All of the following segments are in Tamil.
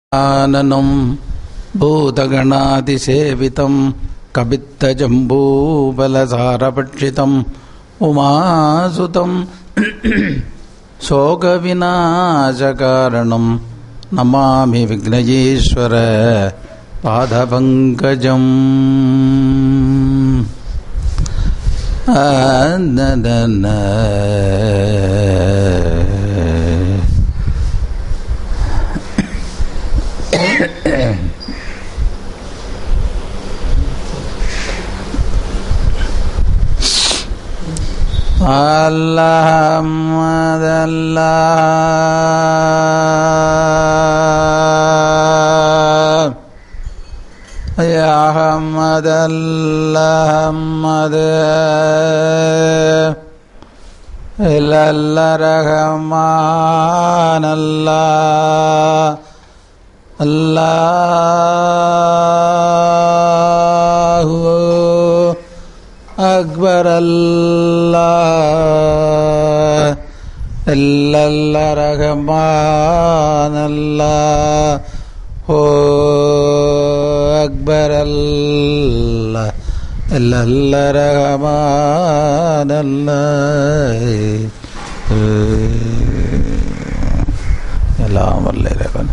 आननं भूतगणातिसेवितं कपित्तजम्बूबलसारभक्षितम् उमासुतं शोकविनाशकारणं नमामि विघ्नयेश्वर पादपङ्कजम् ஆனதன اللهم الله يا حمد اللهم إلا الرحمن الله الله أكبر الله إلا الرحمن الله هو أكبر الله إلا الرحمن الله எல்லாம் வல்ல இறைவன்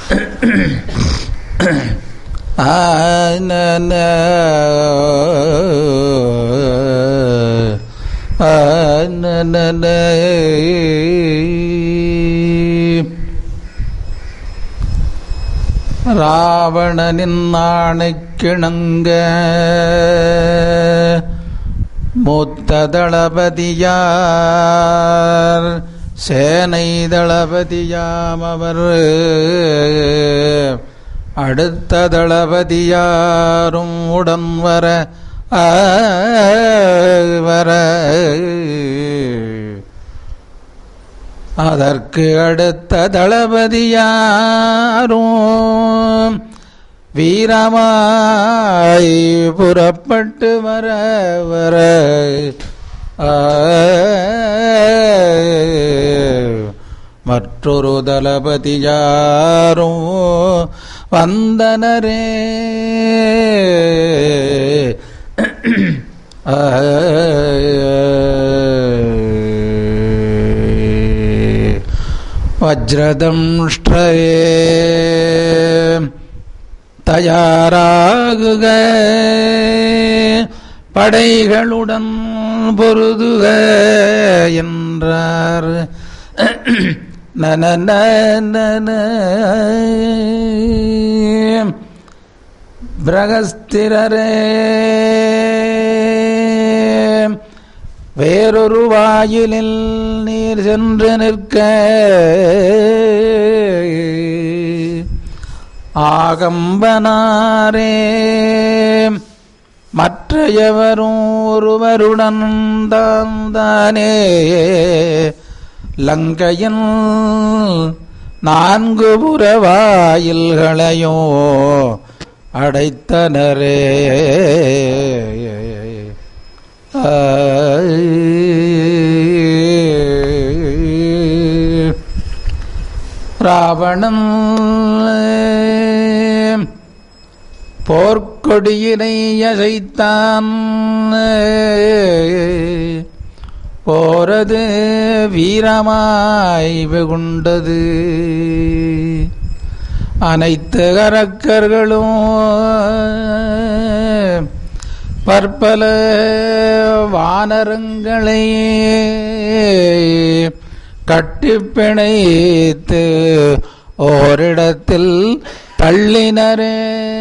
ஆனன ஆனன ராவணனின் ஆணைக்கிணங்க மூத்த தளபதியார் சேனை தளபதியாம் அவர் அடுத்த தளபதியாரும் உடன் வர ஆ, வர அதற்கு அடுத்த தளபதியாரும் வீரமாய் புறப்பட்டு வர வர ஆ, மற்றொரு தளபதியாரும் வந்தனரே ஆ, வஜ்ரதம்ஷ்டயே தயாராகுக படைகளுடன் பொருதுக என்றார் நன நன பிரகஸ்திரரே வேறொரு வாயிலில் நீர் சென்று நிற்க ஆகம்பனாரே மற்றையவரும் ஒருவருடன் தான் தானே லங்கையின் நான்கு புறவாயில்களையோ அடைத்தனரே ராவணன் போர்க்கொடியினை அசைத்தான் போரது வீரமாய் வெகுண்டது அனைத்து அரக்கர்களும் பற்பல வானரங்களை கட்டிப்பிணைத்து ஓரிடத்தில் தள்ளினரே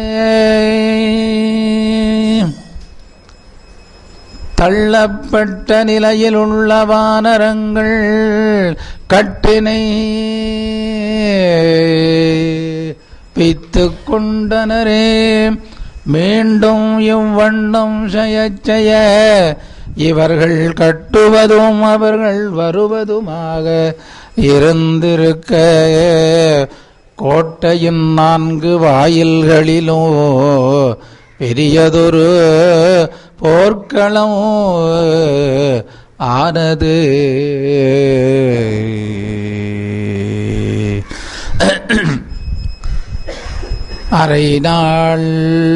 தள்ளப்பட்ட நிலையில் உள்ள வானரங்கள் கட்டினை பித்து கொண்டனரே மீண்டும் இவ்வண்ணம் செய்ய இவர்கள் கட்டுவதும் அவர்கள் வருவதுமாக இருந்திருக்க கோட்டையின் நான்கு வாயில்களிலும் பெரியதொரு போர்க்களம் ஆனது அரை நாள்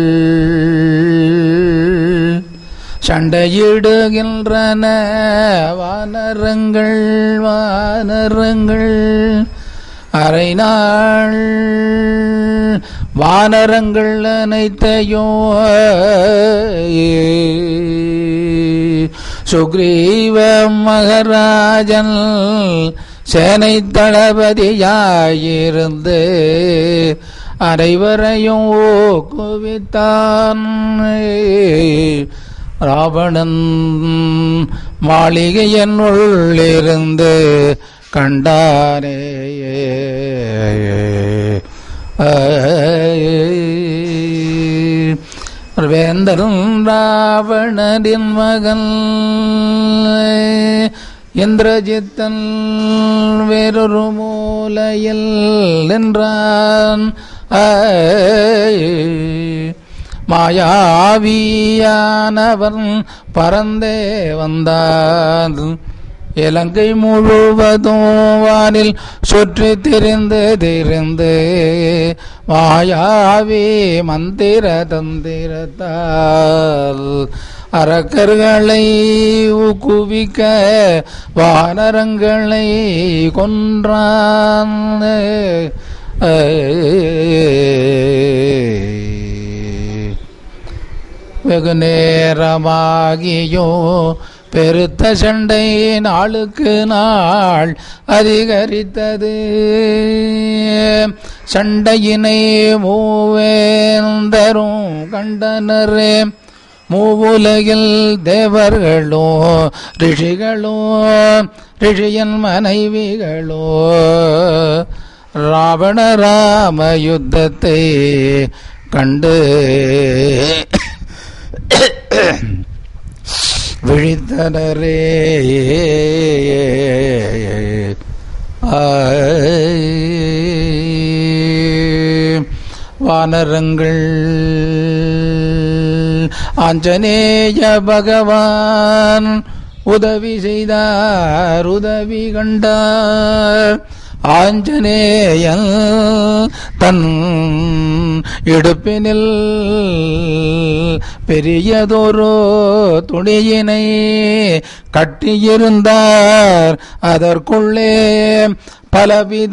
சண்டையிடுகின்றன வானரங்கள் வானரங்கள் அரை நாள் வானரங்கள் அனைத்தையும் சுக்ரீவ மகராஜன் சேனை தளபதியாயிருந்து அனைவரையும் ஊக்குவித்தான் ராவணன் மாளிகையின் உள்ளிருந்து கண்டானே வேந்தரும் ராவணனின் மகன் இந்திரஜித்தன் வேறொரு மூலையில் நின்றான் மாயாவியானவன் பறந்தே வந்தான் இலங்கை முழுவதும் வானில் சுற்றி திரிந்து திரிந்து மாயாவி மந்திர தந்திரத்தால் அரக்கர்களை ஊக்குவிக்க வானரங்களை கொன்றான் வெகு நேரமாகியோ பெருத்த சண்டை நாளுக்கு நாள் அதிகரித்தது சண்டையினை மூவேந்தரும் கண்டனரே மூவுலகில் தேவர்களோ ரிஷிகளோ ரிஷியன் மனைவிகளோ ராவண ராம யுத்தத்தை கண்டு விழித்தனரே வானரங்கள் ஆஞ்சநேய பகவான் உதவி செய்தார் உதவி கண்டார் ஆஞ்சநேயன் தன் இடுப்பினில் பெரியதொரு துணியினை கட்டியிருந்தார் அதற்குள்ளே பலவித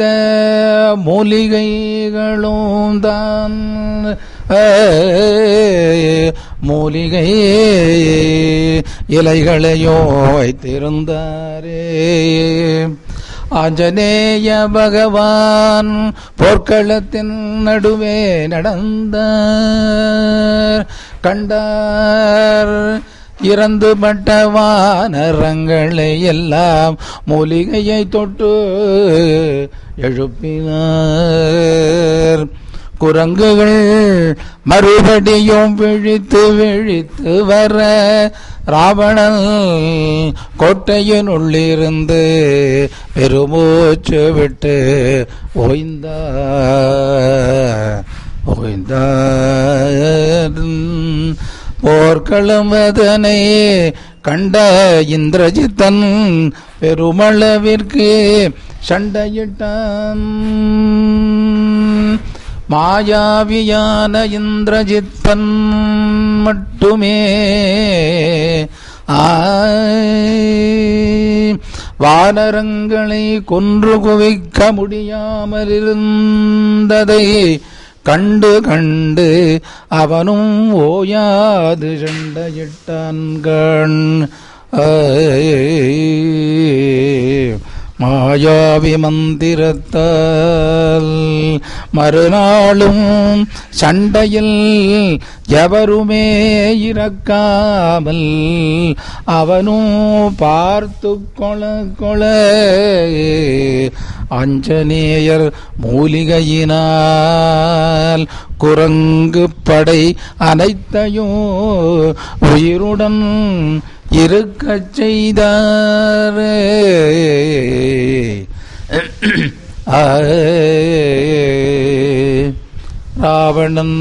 மூலிகைகளும் தான் மூலிகை இலைகளையோ வைத்திருந்தாரே ஆஞ்சநேய பகவான் போர்க்களத்தின் நடுவே நடந்தார் கண்டார் இறந்து பட்ட வானரங்களை எல்லாம் மூலிகையை தொட்டு எழுப்பினார் குரங்குகள் மறுபடியும் விழித்து விழித்து வர ராவணன் கோட்டையின் உள்ளிருந்து பெருமூச்சு விட்டு ஓய்ந்தார் ஓய்ந்தார் போர்க்களம் அதனை கண்ட இந்திரஜித்தன் பெருமளவிற்கு சண்டையிட்டான் மாயாவியான இந்திரஜித்தன் மட்டுமே வானரங்களை கொன்று குவிக்க முடியாமல் இருந்ததை கண்டு கண்டு அவனும் ஓயாது சண்டையிட்டான் கண் மாயாவி மந்திரத்தால் மறுநாளும் சண்டையில் எவருமே இறக்காமல் அவனும் பார்த்து கொள கொள அஞ்சனேயர் மூலிகையினால் குரங்கு படை அனைத்தையும் உயிருடன் இருக்கச் செய்தார் ராவணன்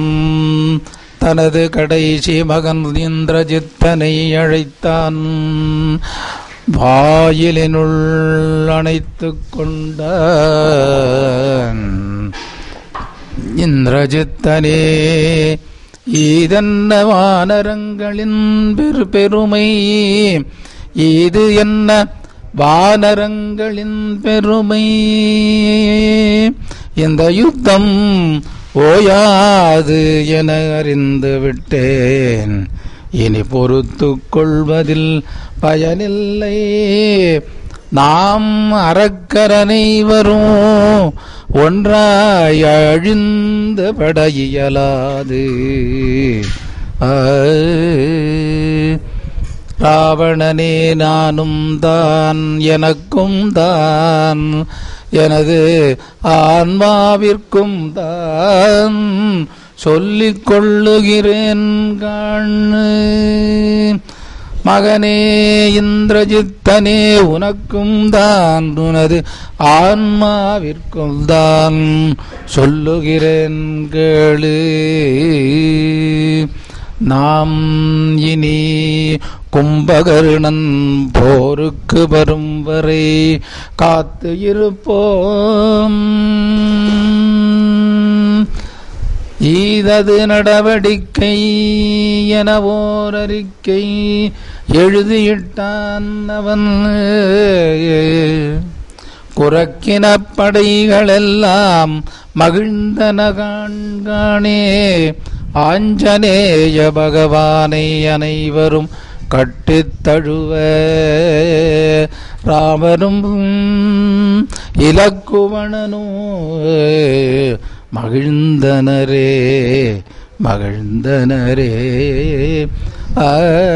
தனது கடைசி மகன் இந்திரஜித்தனை அழைத்தான் வாயிலினுள் அணைத்துக் கொண்டான் இந்திரஜித்தனே ஈதன்ன வானரங்களின் பெரு பெருமை இது என்ன வானரங்களின் பெருமை இந்த யுத்தம் ஓயாது என அறிந்து விட்டேன் இனி பொறுத்து கொள்வதில் பயனில்லை நாம் அறக்கரனை வரும் ஒன்றாய் அழிந்து பட இயலாது ஆ. ராவணனே நானும் தான் எனக்கும் தான் எனது ஆன்மாவிற்கும் தான் சொல்லிக் கொள்ளுகிறேன் காணு மகனே இந்திரஜித்தனே உனக்கும் தான் உனது ஆன்மாவிற்கும் தான் சொல்லுகிறேன் கேளு நாம் இனி கும்பகர்ணன் போருக்கு வரும் வரை காத்து இருப்போம் ஈதது நடவடிக்கை என ஓர் அறிக்கை எழுதியிட்டான் அவன் குறக்கின படைகளெல்லாம் மகிழ்ந்தன காண்காணே ஆஞ்சநேய பகவானை அனைவரும் கட்டித் தழுவ ராமரும் இலக்குவணனும் மகிழ்ந்தனரே மகிழ்ந்தனரே ஆ.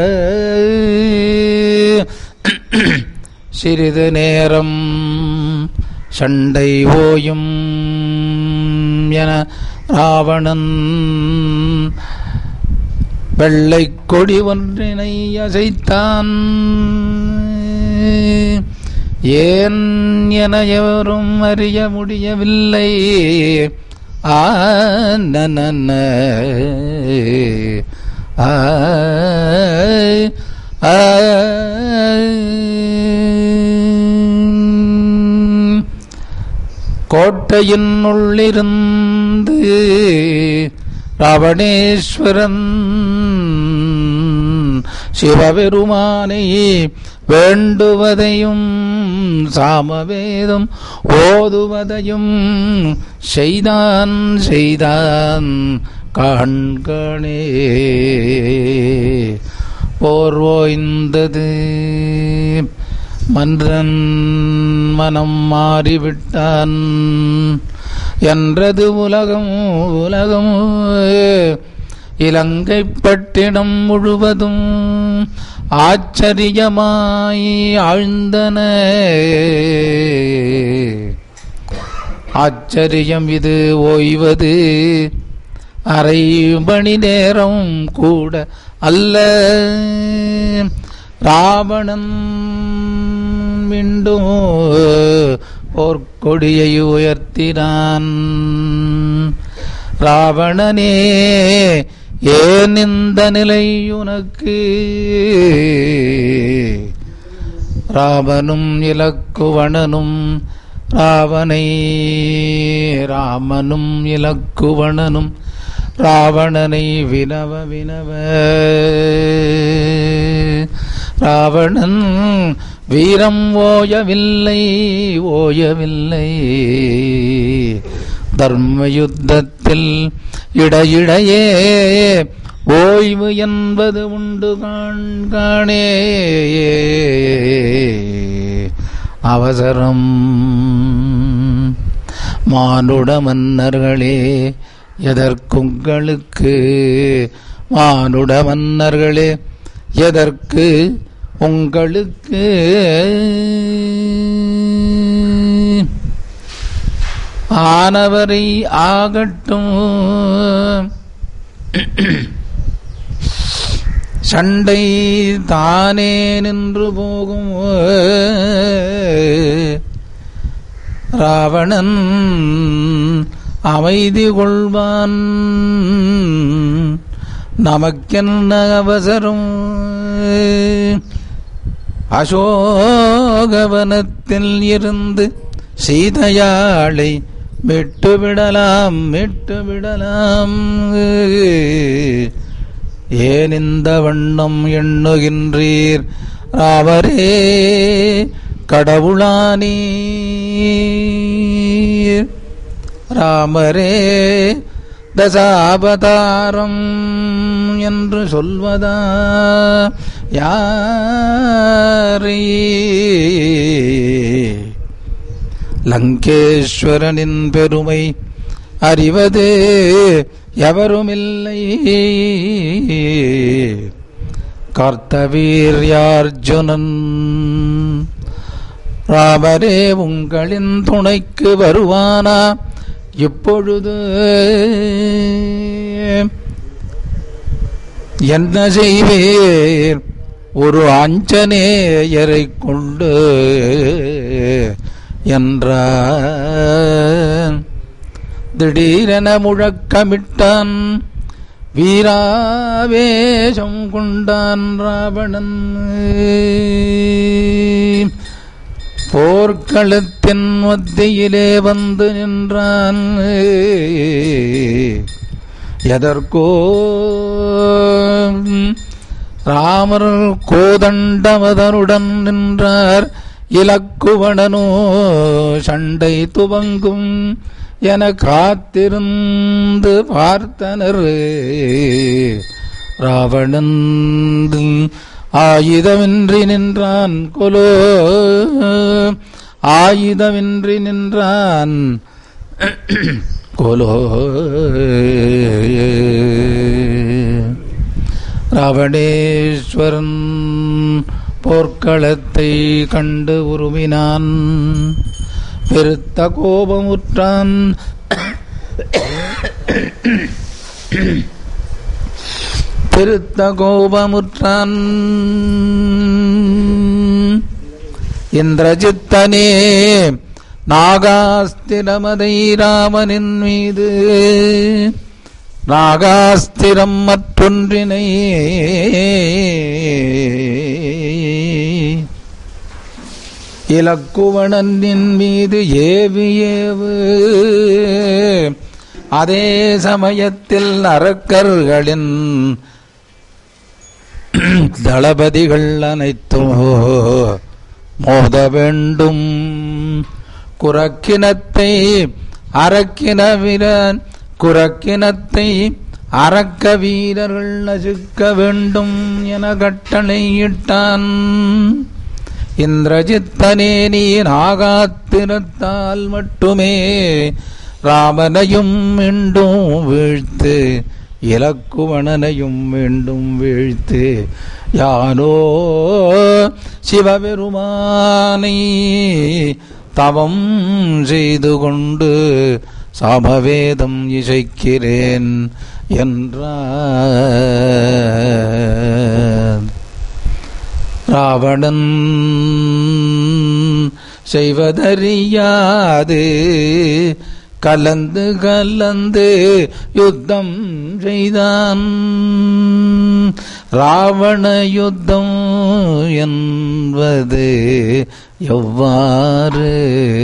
சிறிது நேரம் சண்டை ஓயும் என ராவணன் வெள்ளை கொடி ஒன்றினை அசைத்தான் ஏன் என எவரும் அறிய முடியவில்லை ஆ நன ஆ ஆ கோட்டையின் உள்ளிருந்து ராவணேஸ்வரன் சிவபெருமானை வேண்டுவதையும் சாமவேதம் ஓதுவதையும் செய்தான் செய்தான் காண்கணே போர் ஓய்ந்தது மன்றன் மனம் மாறிவிட்டான் என்றது உலகம் உலகம் இலங்கை பட்டினம் முழுவதும் ஆச்சரியமாய் ஆழ்ந்தன ஆச்சரியம் இது ஓய்வது அரை மணி நேரம் கூட அல்ல ராவணன் மீண்டும் போர்க்கொடியை உயர்த்தினான் ராவணனே ஏன் இந்த நிலை உனக்கு ராவனும் இலக்குவணனும் ராவனை ராமனும் இலக்குவணனும் ராவணனை வினவ வினவ ராவணன் வீரம் ஓயவில்லை ஓயவில்லை தர்ம யுத்தத்தில் இடையிடையே ஓய்வு என்பது உண்டு காண்காணே அவசரம் மானுட மன்னர்களே எதற்குங்களுக்கு மானுட மன்னர்களே எதற்கு உங்களுக்கு ஆனவரை ஆகட்டும் சண்டை தானே நின்று போகும் ராவணன் அமைதி கொள்வான் நமக்கென்ன அவசரம் அசோகவனத்தில் இருந்து சீதையாளை விட்டு விடலாம் விட்டு விடலாம் ஏன் இந்த வண்ணம் எண்ணுகின்றீர் ராவரே கடவுளானீர் ராமரே தசாபதாரம் என்று சொல்வதா யாரே லங்கேஸ்வரனின் பெருமை அறிவது எவருமில்லை கார்த்தவீர்யார்ஜுனன் ராமரே உங்களின் துணைக்கு வருவானா இப்பொழுது என்ன செய்வீர் ஒரு ஆஞ்சநேயரை கொண்டு என்றான் திடீரென முழக்கமிட்டான் வீராவேசம் கொண்டான் ராவணன் போர்க்களத்தின் மத்தியிலே வந்து நின்றான் எதற்கோ ராமர் கோதண்டமதனுடன் நின்றார் இலக்குவணனோ சண்டை துவங்கும் என காத்திருந்து பார்த்தனர் ராவணன் ஆயுதமின்றி நின்றான் கொலோ ஆயுதமின்றி நின்றான் கொலோ ராவணேஸ்வரன் போர்க்களத்தை கண்டு உருவினான் பெருத்த கோபமுற்றான் பெருத்த கோபமுற்றான் இந்திரஜித்தனே நாகாஸ்திரமதை ராமனின் மீது நாகாஸ்திரம் மற்றொன்றினை இலக்குவணனின் மீது ஏவு ஏவு அதே சமயத்தில் அரக்கர்களின் தளபதிகள் அனைத்தும் மோத வேண்டும் குரக்கினத்தை அரக்கின வீரன் குரக்கினத்தை அரக்க வீரர்கள் நசுக்க வேண்டும் என கட்டளையிட்டான் இந்திரஜித்தனே நீ நாகாத்திரத்தால் மட்டுமே ராமனையும் மீண்டும் வீழ்த்து இலக்குவணனையும் மீண்டும் வீழ்த்து யானோ சிவபெருமானை தவம் செய்து கொண்டு சாமவேதம் இசைக்கிறேன் என்றார் ராவணன் செய்வதறியாது கலந்து கலந்து யுத்தம் செய்தான் ராவண யுத்தம் என்பது எவ்வாறு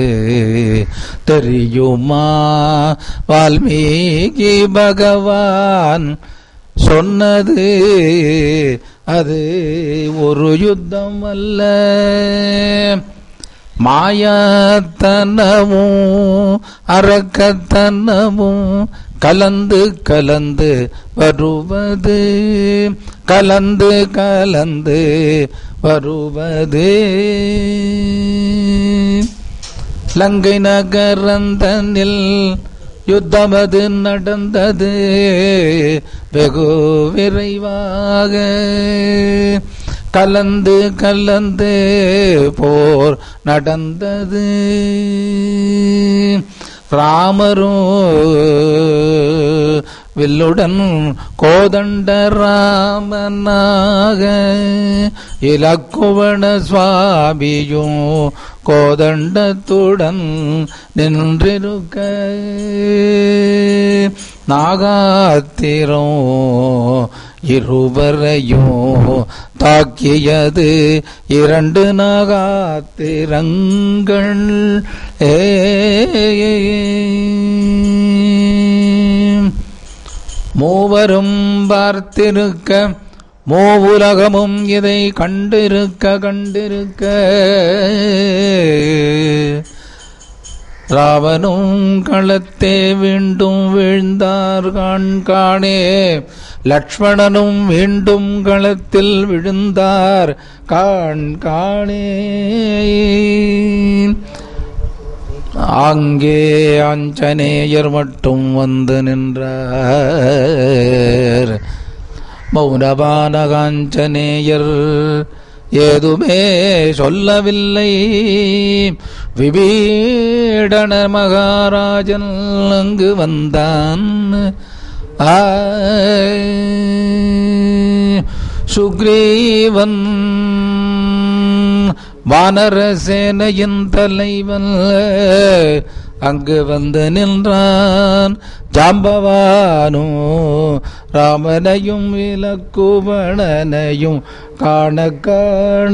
தெரியுமா வால்மீகி பகவான் சொன்னது அது ஒரு யுத்தம் அல்ல மாயாத்தனமும் அரக்கத்தனமும் கலந்து கலந்து வருவது கலந்து கலந்து வருவது லங்கை நகரந்தனில் யுத்தமது நடந்தது வெகு விரைவாக கலந்து கலந்து போர் நடந்தது ராமரும் வில்லுடன் கோதண்ட ராமனாக இலக்குவன சுவாமியும் கோதண்டத்துடன் நின்றிருக்க நாகாத்திரம் இருவரையும் தாக்கியது இரண்டு நாகாத்திரங்கள் ஏ மூவரும் பார்த்திருக்க மூவுலகமும் இதை கண்டிருக்க கண்டிருக்க ராவனும் களத்தே மீண்டும் வீழ்ந்தார் காண் காணே லக்ஷ்மணனும் மீண்டும் களத்தில் விழுந்தார் காண் காணே அங்கே ஆஞ்சநேயர் மட்டும் வந்து நின்றார் மௌனபான காஞ்சநேயர் ஏதுமே சொல்லவில்லை விபீடன மகாராஜன் அங்கு வந்தான் ஆ சுக்ரீவன் வானரசேனையின் தலைவன் அங்கு வந்து நின்றான் ஜாம்பவானோ ராமனையும் இலக்குவணனையும் காண காண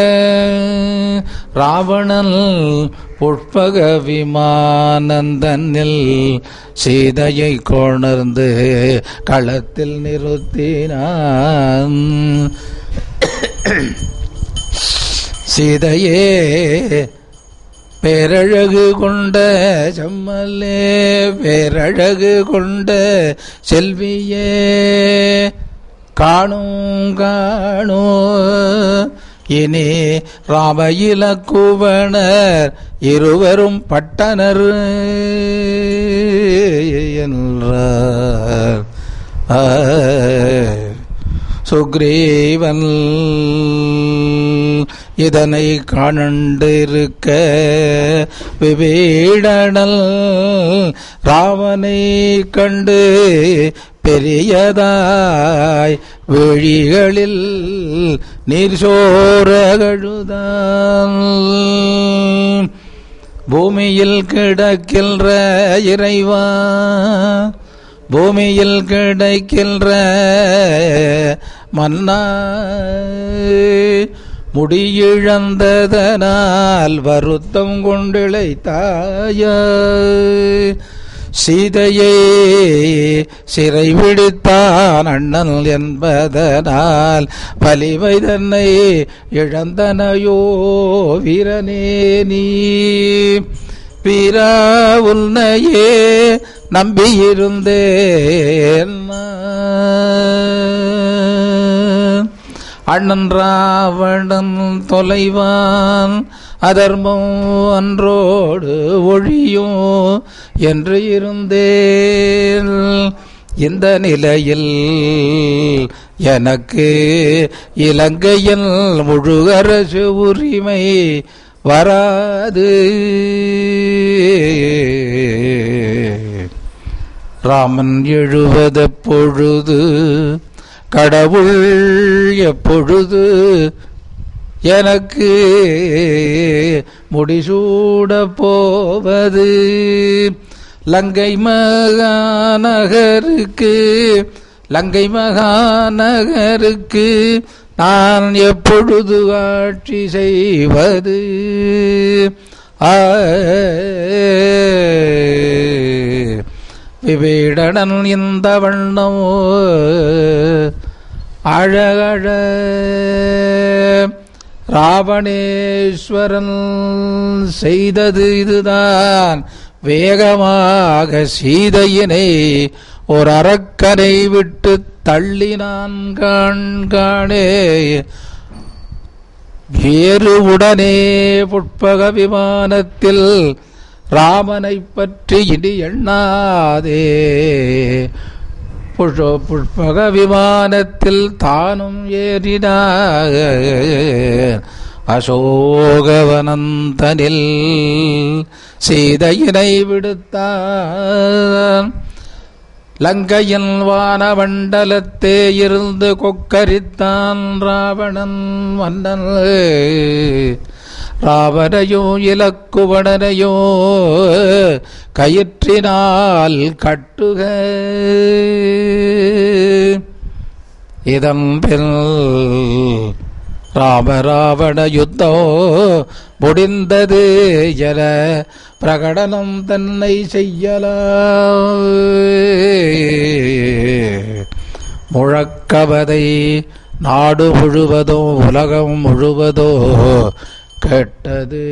ராவணன் புஷ்பக விமானந்தனில் சீதையை கொணர்ந்து களத்தில் நிறுத்தினான் சீதையே பேரழகு கொண்ட செம்மல்லே பேரழகு கொண்ட செல்வியே காணும் காணும் இனி ராம இலக்குவனர் இருவரும் பட்டனர் என்றார் ஆ சுக்ரீவன் இதனை காணண்டிருக்க விபீடனல் ராவனை கண்டு பெரியதாய் விழிகளில் நீர் சோரகழுதான் பூமியில் கிடக்கின்ற இறைவா பூமியில் கிடைக்கின்ற மன்னா முடியிழந்ததனால் வருத்தம் கொண்டிழைத்தாய சீதையை சிறை விடுத்தான் அண்ணன் என்பதனால் பலிவை தன்னை இழந்தனையோ வீரனே நீ வீரா உன்னையே நம்பியிருந்தேன் அண்ணன் ராவணன் தொலைவான் அதர்மம் அன்றோடு ஒழியும் என்று இருந்தேன் இந்த நிலையில் எனக்கு இலங்கையில் முழு அரசு உரிமை வராது ராமன் எழுவது பொழுது கடவுள் எப்பொழுது எனக்கு முடிசூட போவது லங்கை மகாநகருக்கு லங்கை மகாநகருக்கு நான் எப்பொழுது ஆட்சி செய்வது ஆ விபீடனன் இந்த வண்ணம் அழகழ ராவணேஸ்வரன் செய்தது இதுதான் வேகமாக சீதையினை ஒரு அரக்கனை விட்டு தள்ளினான் காண்காணே வேறு உடனே புட்பக விமானத்தில் ராமனை பற்றி இனி எண்ணாதே புஷ்ப புஷ்பக விமானத்தில் தானும் ஏறினாக அசோகவனந்தனில் சீதையினை விடுத்தான் லங்கையில் வானமண்டலத்தே இருந்து கொக்கரித்தான் ராவணன் மன்னன் ராவனையோ இலக்குவடனையோ கயிற்றினால் கட்டுக இதன் பின் ராமராவண யுத்தோ முடிந்தது என பிரகடனம் தன்னை செய்யல முழக்கவதை நாடு முழுவதோ உலகம் முழுவதோ கெட்டது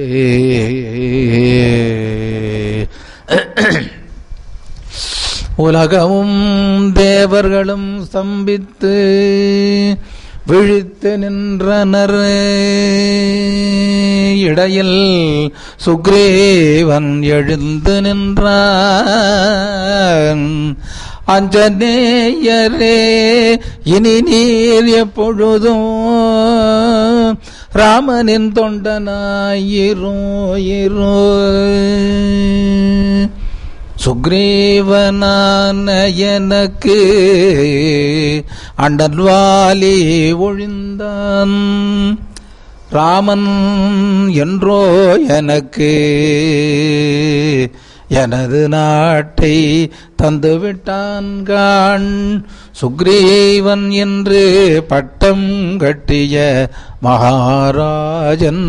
உலகமும் தேவர்களும் ஸ்தம்பித்து விழித்து நின்றனர் இடையில் சுக்ரீவன் எழுந்து நின்றான் அஞ்சனேயரே இனி நீர் எப்பொழுதும் ராமனின் தொண்டனாயிரும் இரு சுக்ரீவனான எனக்கு அண்டன்வாலி ஒழிந்தான் ராமன் என்றோ எனக்கு எனது நாட்டை தந்துவிட்டான் காண் சுக்ரீவன் என்று பட்டம் கட்டிய மகாராஜன்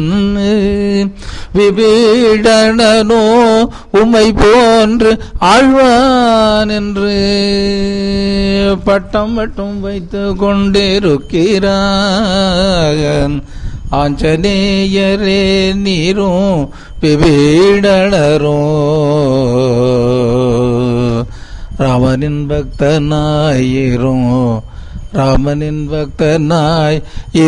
விபீடனோ உமை போன்று ஆழ்வான் என்று பட்டம் மட்டும் வைத்து கொண்டிருக்கிறான் ஆஞ்சநேயரே நீரும் விபீடனரும் ராமனின் பக்தனாயிரும் ராமனின் பக்தனாய்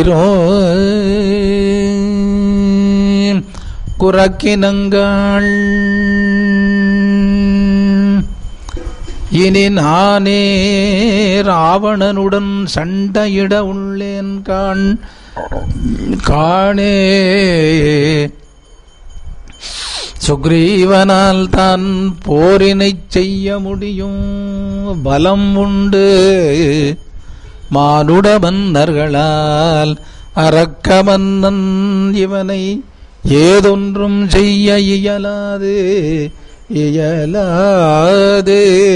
இரும் குறக்கினங்கள் இனி நானே ராவணனுடன் சண்டையிட உள்ளேன் காண் காணே சுக்ரீவனால் தான் போரினைச் செய்ய முடியும் பலம் உண்டு மானுட மன்னர்களால் அரக்க மன்னன் இவனை ஏதொன்றும் செய்ய இயலாது இயலாது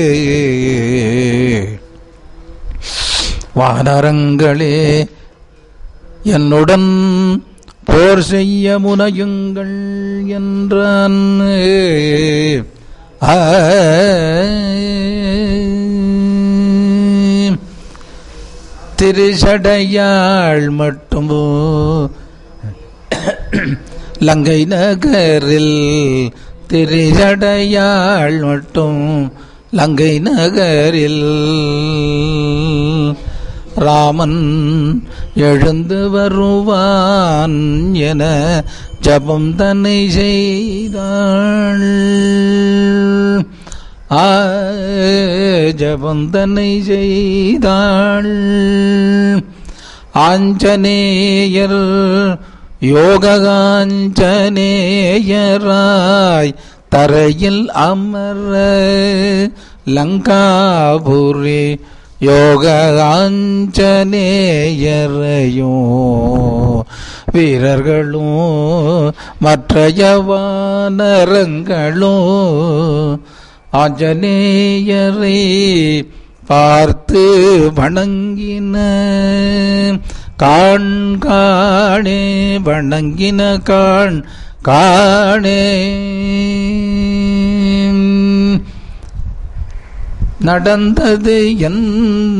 வானரங்களே என்னுடன் போர் செய்ய முனையுங்கள் என்றான் ஆ. திருசடையாள் மட்டும் லங்கை நகரில் திருசடையாள் மட்டும் லங்கை நகரில் ராமன் எழுந்து வருவான் என ஜபம் தன்னை செய்தாள் ஆ ஜபம் தன்னை செய்தாள் ஆஞ்சநேயர் யோகாஞ்சநேயராய் தரையில் அமர லங்காபுரி யோக ஆஞ்சநேயரையும் வீரர்களும் மற்றைய வானரங்களும் ஆஞ்சநேயரை பார்த்து வணங்கின காண் காணே வணங்கின காண் காணே நடந்தது என்ன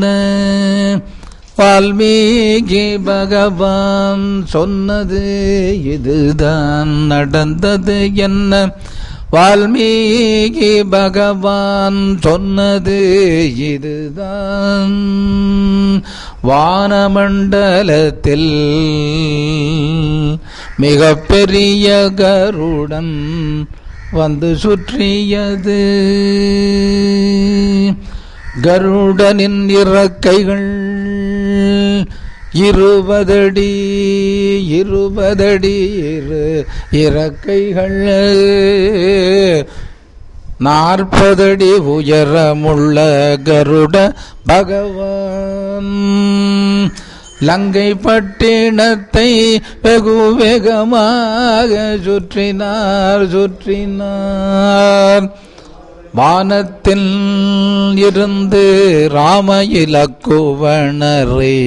வால்மீகி பகவான் சொன்னது இதுதான் நடந்தது என்ன வால்மீகி பகவான் சொன்னது இதுதான் வானமண்டலத்தில் மிகப்பெரிய கருடன் வந்து சுற்றியது கருடனின் இறக்கைகள் இருபதடி இருபதடி இரு இறக்கைகள் நாற்பதடி உயரமுள்ள கருட பகவான் லங்கை பட்டினத்தை வெகு வேகமாக சுற்றினார் சுற்றினார் வானத்தில் இருந்து ராம இலக்குவனரை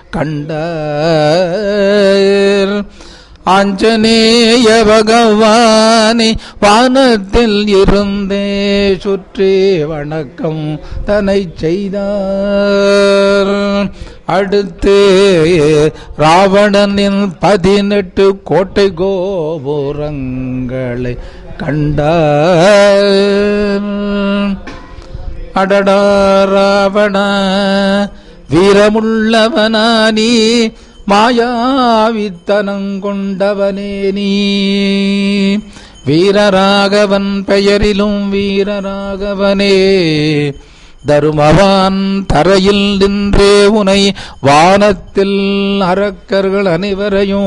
கண்டார் ஆஞ்சநேய பகவானை வானத்தில் இருந்தே சுற்றி வணக்கம் தனை செய்தார் அடுத்து ராவணனின் பதினெட்டு கோட்டை கோபுரங்களை கண்டார் அடடா ராவண வீரமுள்ளவனானி மாயாவித்தனங்கொண்டவனே நீ வீரராகவன் பெயரிலும் வீரராகவனே தருமவான் தரையில் நின்றே உனை வானத்தில் அரக்கர்கள் அனைவரையும்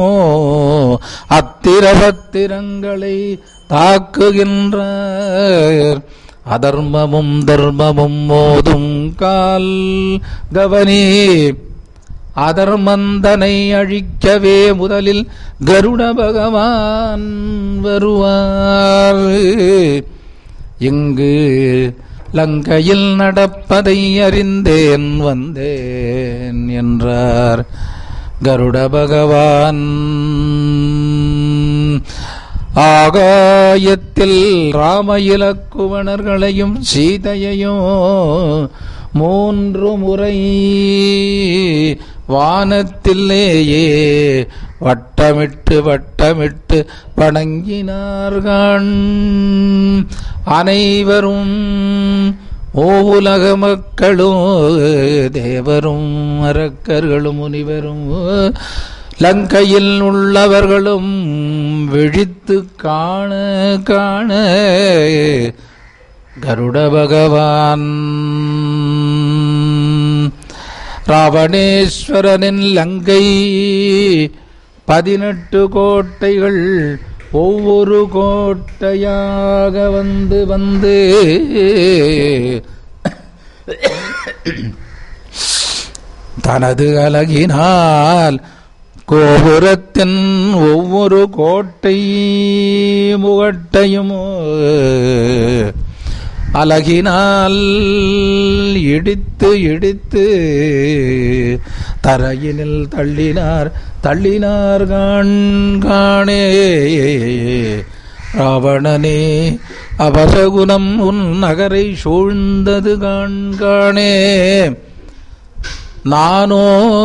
அத்திரபத்திரங்களை தாக்குகின்றார் அதர்மமும் தர்மமும் மோதும் கால் கவனி அதர்மந்தனை அழிக்கவே முதலில் கருட பகவான் வருவார் இங்கு லங்கையில் நடப்பதை அறிந்தேன் வந்தேன் என்றார் கருட பகவான் ஆகாயத்தில் ராம இலக்குவணர்களையும் சீதையையும் மூன்று முறை வானத்திலேயே வட்டமிட்டு வட்டமிட்டு வணங்கினார்கள் அனைவரும் ஓவுலக மக்களும் தேவரும் அரக்கர்களும் முனிவரும் லங்கையில் உள்ளவர்களும் விழித்து காண காண கருட பகவான் ராவணேஸ்வரனின் லங்கை பதினெட்டு கோட்டைகள் ஒவ்வொரு கோட்டையாக வந்து வந்து தனது அழகினால் கோபுரத்தின் ஒவ்வொரு கோட்டை முகட்டையும் அழகினால் இடித்து இடித்து தரையினில் தள்ளினார் தள்ளினார் காணே ராவணனே அவசகுணம் உன் நகரை சூழ்ந்தது காணே நானோ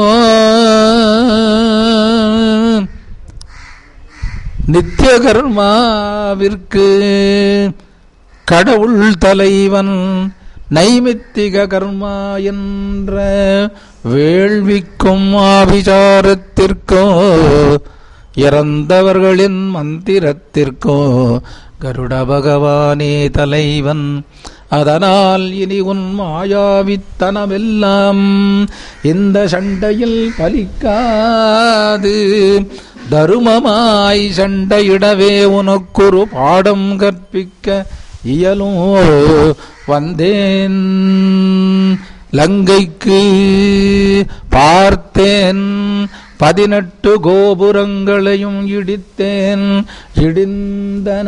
நித்திய கர்மாவிற்கு கடவுள் தலைவன் நைமித்திக கர்மா என்ற வேள்விக்கும் ஆபிசாரத்திற்கோ இறந்தவர்களின் மந்திரத்திற்கோ கருட பகவானே தலைவன் அதனால் இனி உன் மாயாவித்தனமெல்லாம் இந்த சண்டையில் பலிக்காது தருமமாய் சண்டையிடவே உனக்கொரு பாடம் கற்பிக்க இயலும் வந்தேன் லங்கைக்கு பார்த்தேன் பதினெட்டு கோபுரங்களையும் இடித்தேன் இடிந்தன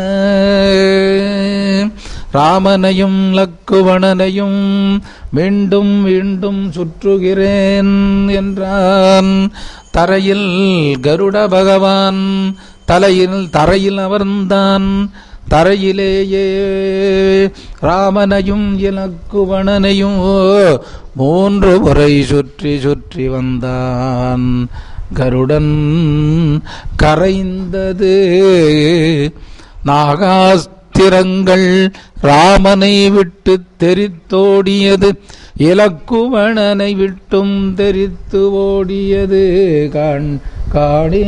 ராமனையும் லக்குவணனையும் மீண்டும் மீண்டும் சுற்றுகிறேன் என்றான் தரையில் கருட பகவான் தலையில் தரையில் அமர்ந்தான் தரையிலேயே ராமனையும் இலக்குவணனையும் மூன்று முறை சுற்றி சுற்றி வந்தான் கருடன் கரைந்தது நாகாஸ்திரங்கள் ராமனை விட்டு தெரித்தோடியது இலக்குவணனை விட்டும் தெரித்து ஓடியது காண் காணே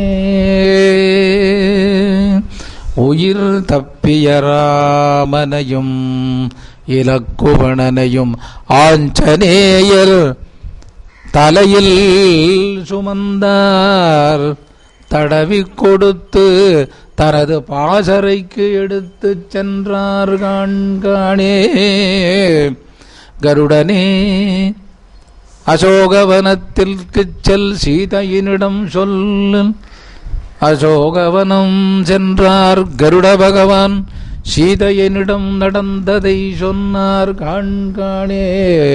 உயிர் தப்பிய ராமனையும் இலக்குவணனையும் ஆஞ்சநேயர் தலையில் சுமந்தார் தடவி கொடுத்து தனது பாசறைக்கு எடுத்துச் சென்றார் காண்காணே கருடனே அசோகவனத்திற்குச் செல் சீதையினிடம் சொல்லு அசோகவனம் சென்றார் கருட பகவான் சீதையனிடம் நடந்ததை சொன்னார் காண்காணே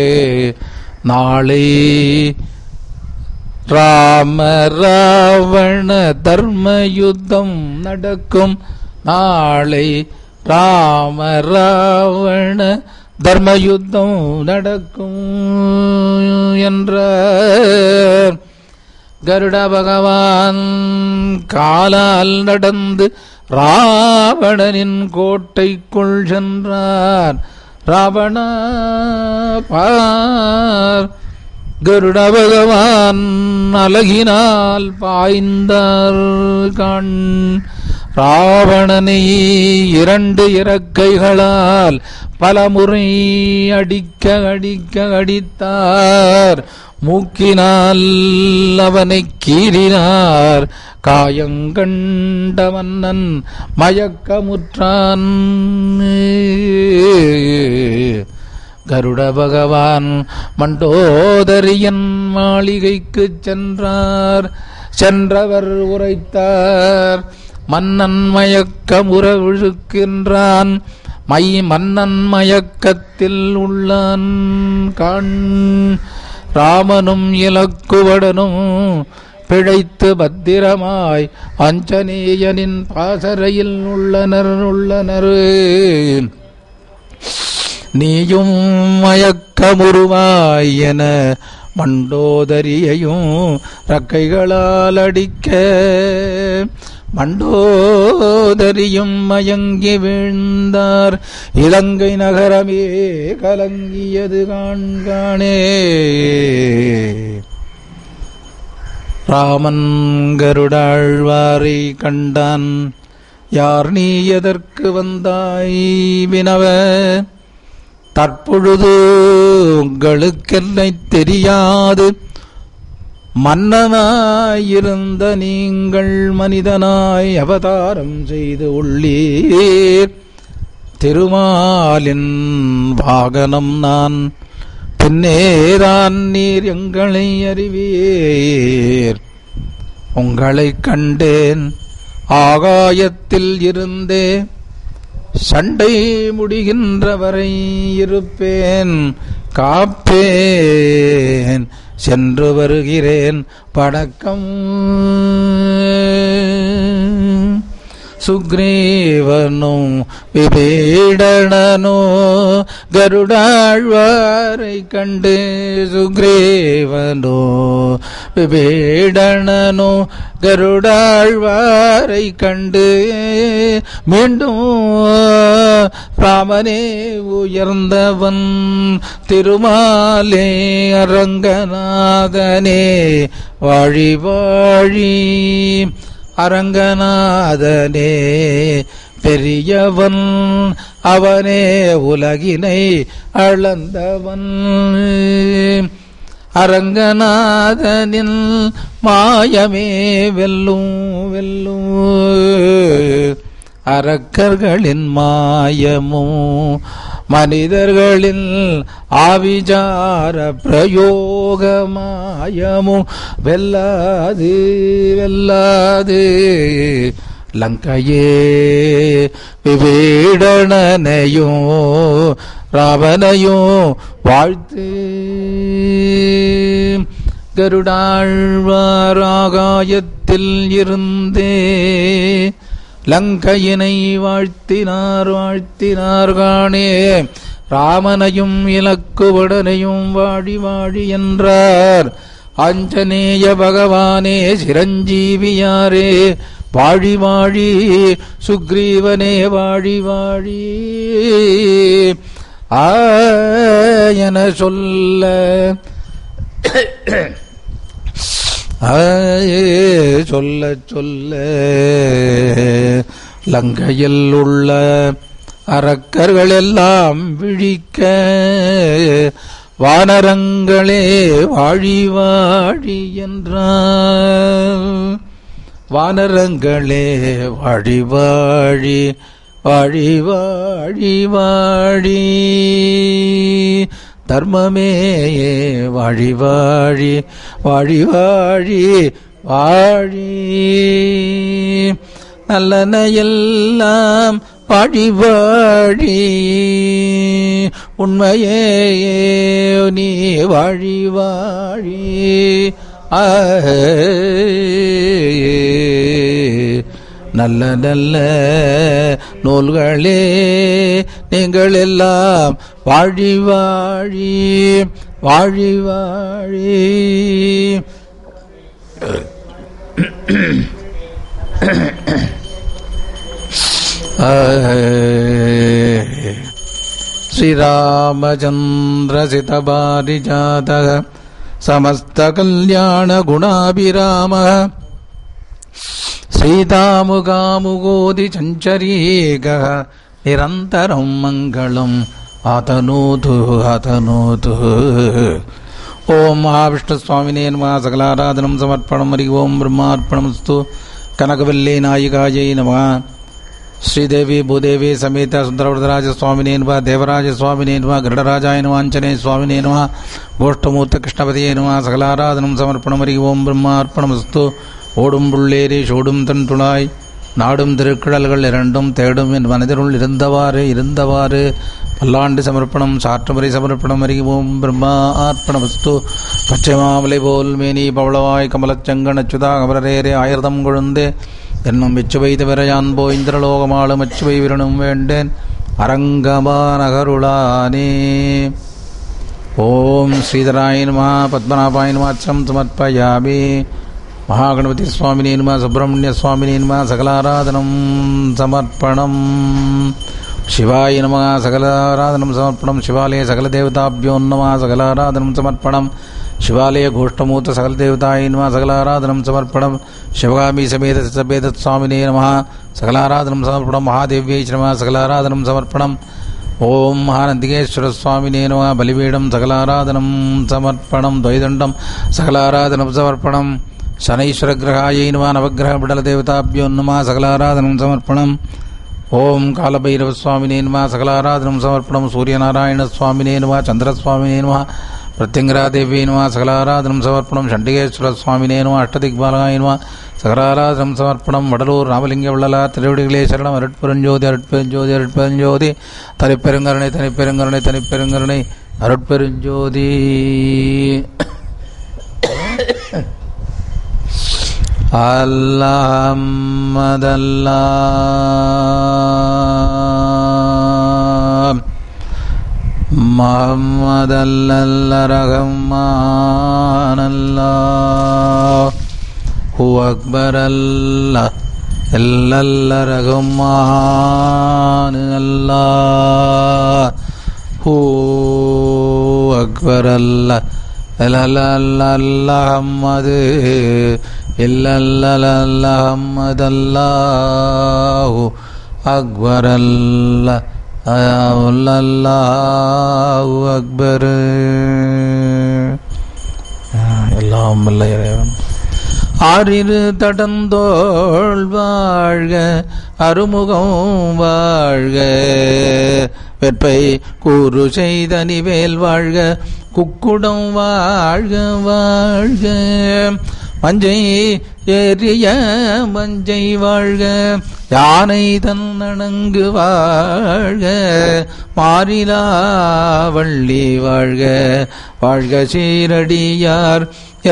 நாளை ராம ராவண தர்ம யுத்தம் நடக்கும் நாளை ராம ராவண தர்ம யுத்தம் நடக்கும் என்ற கருட பகவான் காலால் நடந்து ராவணனின் கோட்டைக்குள் சென்றார் ராவண பார் கருட பகவான் அழகினால் பாய்ந்தார் கண் ராவணனை இரண்டு இறக்கைகளால் பலமுறை அடிக்க அடிக்க அடித்தார் மூக்கினால் அவனை கீறினார் காயங்கண்ட மன்னன் மயக்கமுற்றான் கருட பகவான் மண்டோதரியன் மாளிகைக்குச் சென்றார் சென்றவர் உரைத்தார் மன்னன் மயக்கமுற விழுக்கின்றான் மை மன்னன் மயக்கத்தில் உள்ளான் காண் ராமனும் இலக்குவடனும் பிழைத்து பத்திரமாய் அஞ்சனேயனின் பாசறையில் உள்ளனர் உள்ளனர் நீயும் மயக்கமுருவாய் என மண்டோதரியையும் ரக்கைகளால் அடிக்க மண்டோதரியும் மயங்கி வீழ்ந்தார் இலங்கை நகரமே கலங்கியது காண்காணே ராமன் கருடாழ்வாரை கண்டான் யார் நீ எதற்கு வந்தாய் வினவ தற்பொழுது உங்களுக்கென்னை தெரியாது மன்னனாயிருந்த நீங்கள் மனிதனாய் அவதாரம் செய்து உள்ளீர் திருமாலின் வாகனம் நான் பின்னேதான் நீர் எங்களை அறிவீர் உங்களைக் கண்டேன் ஆகாயத்தில் இருந்தே சண்டை முடிகின்ற வரை இருப்பேன் காப்பேன் சென்று வருகிறேன் படக்கம் சுக்ரீவனும் விபீடனனோ கருடாழ்வாரை கண்டு சுக்ரீவனோ விபீடனனோ கருடாழ்வாரை கண்டு மீண்டும் ராமனே உயர்ந்தவன் திருமாலே அரங்கநாதனே வாழி வாழி அரங்கநாதனே பெரியவன் அவனே உலகினை அளந்தவன் அரங்கநாதனின் மாயமே வெல்லும் வெல்லும் அரக்கர்களின் மாயமும் மனிதர்களின் ஆவிஜார பிரயோக மாயமும் வெல்லாது வெல்லாது லங்கையே விபீடனையும் ராவனையும் வாழ்த்து கருடாழ்வாராகாயத்தில் இருந்தே லங்கையினை வாழ்த்தினார் வாழ்த்தினார் காணே ராமனையும் இலக்குவடனையும் வாழி வாழி என்றார் ஆஞ்சநேய பகவானே சிரஞ்சீவியாரே வாழி வாழி சுக்ரீவனே வாழி வாழி ஆயன சொல்ல ஆயே சொல்ல சொல்ல லங்கையில் உள்ள அரக்கர்கள் எல்லாம் விழிக்க வானரங்களே வாழி வாழி என்றார் வானரங்களே வாழி வாழி வாழி வாழி வாழி தர்மமே வாழி வாழி வாழி வாழி வாழி நல்லன எல்லாம் வாழி வாழி உண்மையே நீ வாழி வாழி ஆ நல்ல நல்ல நூல்களே நீங்கள் எல்லாம் வாழி வாழி வாழி வாழி श्रीरामचन्द्रसितपारिजातः समस्तकल्याणगुणाभिरामः श्रीतामुगामुगोदिचञ्चरीकः निरन्तरं मङ्गलम् आतनोतु आतनोतु ॐ महाविष्णुस्वामिने नमः सकलाराधनं समर्पणं हरि ओं ब्रह्मार्पणमस्तु कनकवल्ली नायिकायै नमः ಶ್ರೀದೇವಿ ಭೂದೇವಿ ಸಮೇತ ಸುಂದರವರದರಾಜ ಸ್ವಾಮಿನೇ ನಮ ದೇವರಾಜ ಸ್ವಾಮಿನೇ ನಮ ಗರುಡರಾಜಾಯ ನಮ ಆಂಜನೇಯ ಸ್ವಾಮಿನೇ ನಮ ಗೋಷ್ಠಮೂರ್ತ ಕೃಷ್ಣಪತಿಯೇ ನಮ சகலாராதனம் சமர்ப்பணமரி ஓம் பிரம்மார்ப்பணமஸ்து ஓடும் புள்ளேரி சூடும் தன் துளாய் நாடும் திருக்குழல்கள் இரண்டும் தேடும் என் மனதினுள் இருந்தவாறு இருந்தவாறு பல்லாண்டு சமர்ப்பணம் சாற்றுமுறை சமர்ப்பணம் அறி ஓம் பிரம்மா ஆர்ப்பணமஸ்து பச்சை மாமலை போல் மேனி பவளவாய் கமலச்சங்கணச்சுதா கமரரேரே ஆயிரதம் கொழுந்தே என்னும் மெச்சுவை தவிர யான் போ இந்திரலோகமாளும் மெச்சுவை விரணும் வேண்டேன் அரங்கமா நகருளானே ஓம் ஸ்ரீதராய நம பத்மநாபாய நமாச்சம் சமர்ப்பயாமி மகாகணபதி சுவாமினே நம சுப்பிரமணிய சுவாமினே நம சகலாராதனம் சமர்ப்பணம் சிவாய நம சகலாராதனம் சமர்ப்பணம் சிவாலய சகல தேவதாபியோ நம சகலாராதனம் சமர்ப்பணம் शिवालय घोष्ठमूत सकल देवताय नमः सकलाराधनं समर्पणं शिवगामी समेत समेत स्वामिने नमः सकलाराधनं समर्पणं महादेव्यै नमः सकलाराधनं समर्पणं ॐ महानन्दिकेश्वरस्वामिने नमः बलिपीठं सकलाराधनं समर्पणं द्वैदण्डं सकलाराधनं समर्पणं शनैश्वरग्रहायै नमः नवग्रहपटलदेवताभ्यो नमः सकलाराधनं समर्पणम् ॐ कालभैरवस्वामिने नमः सकलाराधनं समर्पणं सूर्यनारायणस्वामिने नमः चन्द्रस्वामिने नमः प्रत्यङ्गरादेवी नमः सकलाराधनं समर्पणं चण्डिकेश्वरस्वामिने नमः अष्टदिग्बालाय नमः சகலாராதனம் சமர்ப்பணம் வடலூர் ராமலிங்க வள்ளலா திருவடிகளே சரணம் அருட்பெருஞ்சோதி அருட்பெருஞ்சோதி அருட்பெருஞ்சோதி தனிப்பெருங்கருணை தனிப்பெருங்கருணை தனிப்பெருங்கருணை அருட்பெருஞ்சோதி அல்லாமதல்லாம் محمد الرحمن الله هو أكبر الله إلا الرحمن الله هو أكبر الله إلا الله محمد إلا الله محمد الله أكبر الله அல்லாஹு அக்பர் எல்லாம் வல்ல இறைவன் ஆறிரு தடந்தோள் வாழ்க அருமுகம் வாழ்க வெப்பை கூறு செய்த நிவேல் வாழ்க குக்குடம் வாழ்க வாழ்க மஞ்சை ஏறிய மஞ்சை வாழ்க யானை தன்னணங்கு வாழ்க மாறிலா வள்ளி வாழ்க வாழ்க சீரடியார்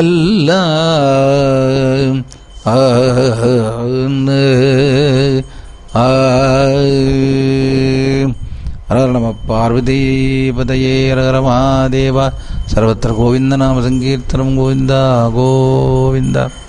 எல்லாம் ஹர நம பார்வதி பதையே ஹர மகாதேவா சர்வத்திர கோவிந்த நாம சங்கீர்த்தனம் கோவிந்தா கோவிந்தா